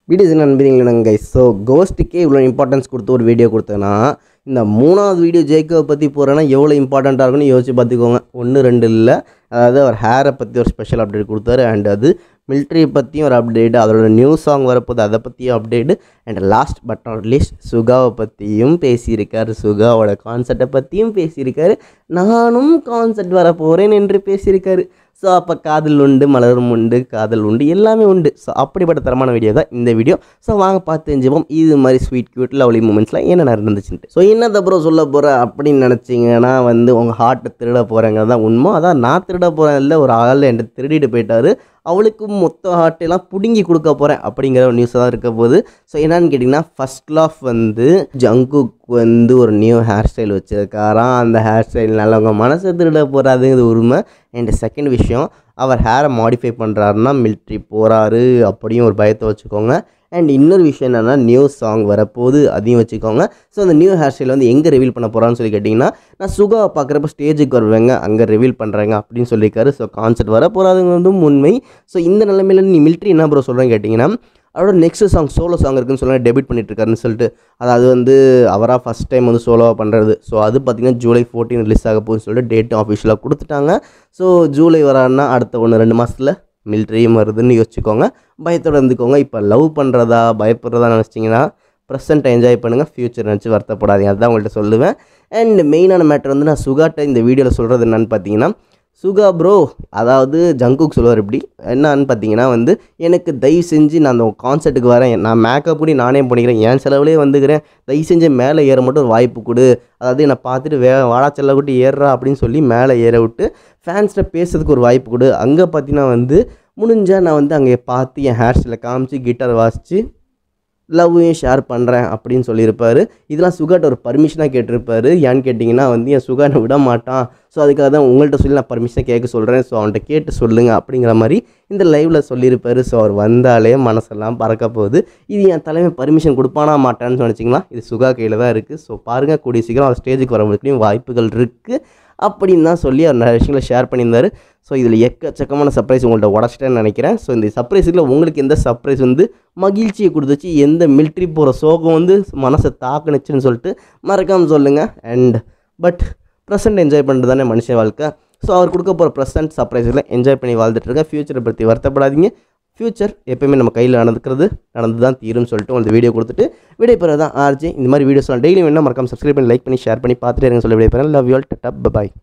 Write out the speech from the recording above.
videos என்ன நம்புறீங்களா guys so கோஸ்ட்டுக்கே இவ்வளோ இம்பார்ட்டன்ஸ் கொடுத்து ஒரு வீடியோ கொடுத்தேன்னா இந்த மூணாவது வீடியோ ஜெயிக்கவை பற்றி போகிறேன்னா எவ்வளோ இம்பார்ட்டண்ட்டாக இருக்குன்னு யோசிச்சு பார்த்துக்கோங்க ஒன்று ரெண்டு இல்லை அதாவது அவர் ஹேரை பற்றி ஒரு ஸ்பெஷல் அப்டேட் கொடுத்தாரு அண்ட் அது மிலிட்ரி பற்றியும் ஒரு அப்டேட் அதோட நியூ சாங் வரப்போது அதை பற்றியும் update and last but not least சுகாவை பற்றியும் பேசியிருக்காரு சுகாவோட கான்செப்டை பற்றியும் பேசியிருக்காரு நானும் கான்செப்ட் வர போகிறேன் என்று பேசியிருக்காரு ஸோ அப்போ காதல் உண்டு மலரும் உண்டு காதல் உண்டு எல்லாமே உண்டு ஸோ அப்படிப்பட்ட தரமான வீடியோ தான் இந்த வீடியோ ஸோ வாங்க பார்த்து தெரிஞ்சுப்போம் இது மாதிரி ஸ்வீட் க்யூட் லவ்லி மூமெண்ட்ஸ்லாம் என்ன நடந்துச்சுன்ட்டு ஸோ என்னத்தை அப்புறம் சொல்ல போகிற அப்படின்னு நினச்சிங்கன்னா வந்து உங்கள் ஹார்ட்டை திருட போகிறேங்கிறது தான் உண்மை அதான் நான் திருட போகிறேன் இல்லை ஒரு ஆள் என்கிட்ட திருடிட்டு போயிட்டாரு அவளுக்கு மொத்த ஹார்ட்டெல்லாம் பிடுங்கி கொடுக்க போகிறேன் அப்படிங்கிற ஒரு நியூஸ் தான் இருக்க போகுது ஸோ என்னன்னு கேட்டிங்கன்னா ஃபஸ்ட் லாஃப் வந்து ஜங்குக் வந்து ஒரு நியூ ஹேர் ஸ்டைல் வச்சுருக்காராம் அந்த ஹேர் ஸ்டைல்னால அவங்க மனசை திருட போகிறாதுங்கிறது உரிமை அண்ட் செகண்ட் விஷயம் அவர் ஹேரை மாடிஃபை பண்ணுறாருன்னா மிலிட்ரி போகிறாரு அப்படியும் ஒரு பயத்தை வச்சுக்கோங்க அண்ட் இன்னொரு விஷயம் என்னென்னா நியூ சாங் வரப்போகுது அதையும் வச்சுக்கோங்க ஸோ அந்த நியூ ஹேர் ஸ்டைல் வந்து எங்கே ரிவீல் பண்ண போகிறான்னு சொல்லி கேட்டிங்கன்னா நான் சுகாவை பார்க்குறப்ப ஸ்டேஜுக்கு வருவேங்க அங்கே ரிவீல் பண்ணுறேங்க அப்படின்னு சொல்லியிருக்காரு ஸோ கான்செர்ட் வர போகிறாதுங்கிறதும் உண்மை ஸோ இந்த நிலைமையில நீ மிலிட்ரி என்ன ப்ரோ சொல்கிறேன்னு கேட்டிங்கன்னா அவரோட நெக்ஸ்ட் சாங் சோலோ சாங் இருக்குன்னு சொல்லி டெபிட் பண்ணிட்டு இருக்காருன்னு சொல்லிட்டு அதாவது வந்து அவராக ஃபஸ்ட் டைம் வந்து சோலோவாக பண்ணுறது ஸோ அது பார்த்திங்கன்னா ஜூலை ஃபோர்டீன் ரிலீஸ் ஆக போகுதுன்னு சொல்லிட்டு டேட் ஆஃபிஷியலாக கொடுத்துட்டாங்க ஸோ ஜூலை வரான்னா அடுத்த ஒன்று ரெண்டு மாதத்தில் மிலிட்ரியும் வருதுன்னு யோசிச்சுக்கோங்க பயத்தோட இருந்துக்கோங்க இப்போ லவ் பண்ணுறதா பயப்படுறதா நினச்சிங்கன்னா ப்ரெசென்ட் என்ஜாய் பண்ணுங்கள் ஃப்யூச்சர் நினச்சி வருத்தப்படாதீங்க அதுதான் உங்கள்கிட்ட சொல்லுவேன் அண்ட் மெயினான மேட்டர் வந்து நான் சுகாட்ட இந்த வீடியோவில் சொல்கிறது என்னன்னு பார்த்தீங்கன்னா சுகா ப்ரோ அதாவது ஜங்குக் சொல்லுவார் இப்படி என்னன்னு பார்த்தீங்கன்னா வந்து எனக்கு தயவு செஞ்சு நான் அந்த கான்சர்ட்டுக்கு வரேன் நான் மேக்கப் பண்ணி நானே பண்ணிக்கிறேன் என் செலவுலேயே வந்துக்கிறேன் தயவு செஞ்சு மேலே ஏற மட்டும் ஒரு வாய்ப்பு கொடு அதாவது என்னை பார்த்துட்டு வே வாடா செல்ல விட்டு ஏறுறா அப்படின்னு சொல்லி மேலே ஏற விட்டு ஃபேன்ஸ்கிட்ட பேசுறதுக்கு ஒரு வாய்ப்பு கொடு அங்கே பார்த்தீங்கன்னா வந்து முடிஞ்சால் நான் வந்து அங்கே பார்த்து என் ஹேர் ஸ்டைலை காமிச்சு கிட்டார் வாசித்து லவ்வையும் ஷேர் பண்ணுறேன் அப்படின்னு சொல்லியிருப்பாரு இதெல்லாம் சுகாட்ட ஒரு பர்மிஷனாக கேட்டிருப்பாரு ஏன்னு கேட்டிங்கன்னா வந்து என் சுகா என்னை விட மாட்டான் ஸோ அதுக்காக தான் உங்கள்கிட்ட சொல்லி நான் பர்மிஷனை கேட்க சொல்கிறேன் ஸோ அவன்கிட்ட கேட்டு சொல்லுங்கள் அப்படிங்கிற மாதிரி இந்த லைவில் சொல்லியிருப்பாரு ஸோ அவர் வந்தாலே மனசெல்லாம் பறக்க போகுது இது என் தலைமை பர்மிஷன் கொடுப்பானா மாட்டான்னு சொன்னிச்சிங்களா இது சுகா கையில் தான் இருக்குது ஸோ பாருங்கள் கூடிய சீக்கிரம் அவர் ஸ்டேஜுக்கு வரவங்களுக்கும் வாய்ப்புகள் இருக்குது அப்படின்னு தான் சொல்லி அவர் நிறைய விஷயங்களை ஷேர் பண்ணியிருந்தாரு ஸோ இதில் எக்கச்சக்கமான சர்ப்ரைஸ் உங்கள்கிட்ட உடச்சிட்டேன்னு நினைக்கிறேன் ஸோ இந்த சர்ப்ரைஸில் உங்களுக்கு எந்த சர்ப்ரைஸ் வந்து மகிழ்ச்சியை கொடுத்துச்சு எந்த மிலிட்ரி போகிற சோகம் வந்து மனசை தாக்குனுச்சுன்னு சொல்லிட்டு மறக்காமல் சொல்லுங்கள் அண்ட் பட் ப்ரெசென்ட் என்ஜாய் பண்ணுறது தானே மனுஷன் வாழ்க்கை ஸோ அவர் கொடுக்க போகிற ப்ரெசென்ட் சர்ப்ரைஸில் என்ஜாய் பண்ணி வாழ்ந்துட்டுருக்கேன் ஃப்யூச்சரை பற்றி வருத்தப்படாதீங்க ஃப்யூச்சர் எப்பயுமே நம்ம கையில் நடந்துக்கிறது நடந்து தான் தீரும்னு சொல்லிட்டு உங்களுக்கு வீடியோ கொடுத்துட்டு வீடியோ பெற தான் ஆர்ஜி இந்த மாதிரி வீடியோஸ்லாம் டெய்லி வேணால் மறக்காம சப்ஸ்கிரைப் பண்ணி லைக் பண்ணி ஷேர் பண்ணி பார்த்துட்டு இருங்க சொல்லி வீடியோ பெறேன் லவ் யூ ஆல் டப் பாய்